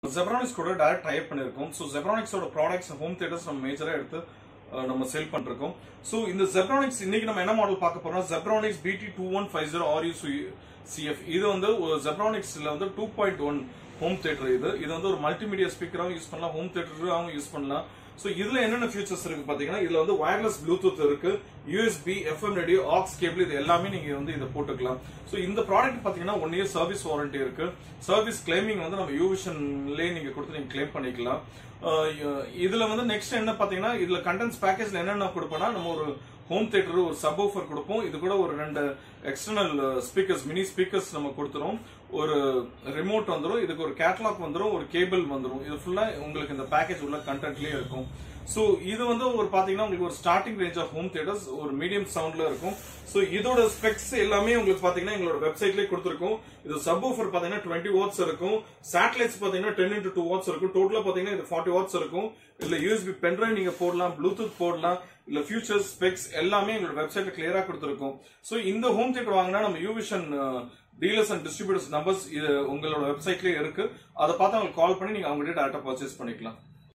Zebronics கூட direct try பண்ணிருக்கோம் so ஜெப்ரானிக்ஸோட ப்ராடக்ட்ஸ் ஹோம் தியேட்டர்ஸ் நம்ம மேஜரா எடுத்து அஹ், நம்ம சேல் பண்ணிருக்கோம் ஸோ இந்த ஜெப்ரானிக்ஸ் இன்னைக்கு நம்ம என்ன மாடல் பார்க்க போறோம் Zebronics BT two one five zero R CF இது வந்து ஒரு ஜெப்ரானிக்ஸ்ல வந்து two point one home theater இது இது வந்து ஒரு மல்டிமீடியா ஸ்பீக்கராகவும் யூஸ் பண்ணலாம் ஹோம் தியேட்டராகவும் யூஸ் பண்ணலாம் ஸோ இதுல என்னென்ன ஃபீச்சர்ஸ் இருக்கு பாத்தீங்கன்னா இதுல வந்து வயர்லெஸ் ப்ளூடூத் இருக்கு USB FM radio aux cable இது எல்லாமே நீங்க வந்து இதை போட்டுக்கலாம் ஸோ இந்த ப்ராடக்ட் பாத்தீங்கன்னா ஒன் இயர் சர்வீஸ் வாரண்டி இருக்கு சர்வீஸ் கிளைமிங் வந்து நம்ம யூவிஷன்லேயே நீங்க கொடுத்து நீங்க கிளைம் பண்ணிக்கலாம் அஹ் இதுல வந்து நெக்ஸ்ட் என்ன பாத்தீங்கன்னா இதுல கண்டென்ஸ் பேக்கேஜ்ல என்னென்ன கொடுப்போம்னா நம்ம ஒரு ஹோம் தியேட்டர் ஒரு சப் ஆஃபர் கொடுப்போம் இது கூட ஒரு ரெண்டு எக்ஸ்டர்னல் ஸ்பீக்கர்ஸ் மினி ஸ்பீக்கர்ஸ் நம்ம கொடுத்துரும் ஒரு ரிமோட் வந்துரும் இதுக்கு ஒரு கேட்லாக் வந்துரும் ஒரு கேபிள் வந்துரும் இது ஃபுல்லா உங்களுக்கு இந்த பேக்கேஜ் உள்ள கண்டென்ட்லயே இருக்கும் சோ இது வந்து ஒரு பாத்தீங்கன்னா உங்களுக்கு ஒரு starting range of home theaters ஒரு மீடியம் சவுண்ட்ல இருக்கும் சோ இதோட ஸ்பெக்ஸ் எல்லாமே உங்களுக்கு பாத்தீங்கன்னா எங்களோட வெப்சைட்லயே கொடுத்துருக்கோம் இது சப் ஆஃபர் பாத்தீங்கன்னா டுவெண்ட்டி வாட்ஸ் இருக்கும் சேட்டலைட்ஸ் பாத்தீங்கன்னா டென் இன்டு டூ வாட்ஸ் இருக்கும் டோட்டலா பாத்தீங்கன்னா இது ஃபார்ட்டி வாட்ஸ் இருக்கும் இல்ல யூஎஸ்பி பென்ட்ரைவ் நீங்க போடலாம் ப்ளூடூத் போடலாம் இல்ல ஃபியூச்சர்ஸ் ஸ்பெக்ஸ் எல்லாமே எங்களோட வெப்சைட்ல கிளியரா கொடுத்துருக்கோம் சோ இந்த ஹோம் தியேட்டர் வாங்கினா நம்ம Uvision dealers and distributors numbers இது உங்களோட வெப்சைட்லயே இருக்கு அதை பார்த்து அவங்களுக்கு கால் பண்ணி நீங்க அவங்க டேரக்டா பர்ச்சேஸ் பண்ணிக்கலாம்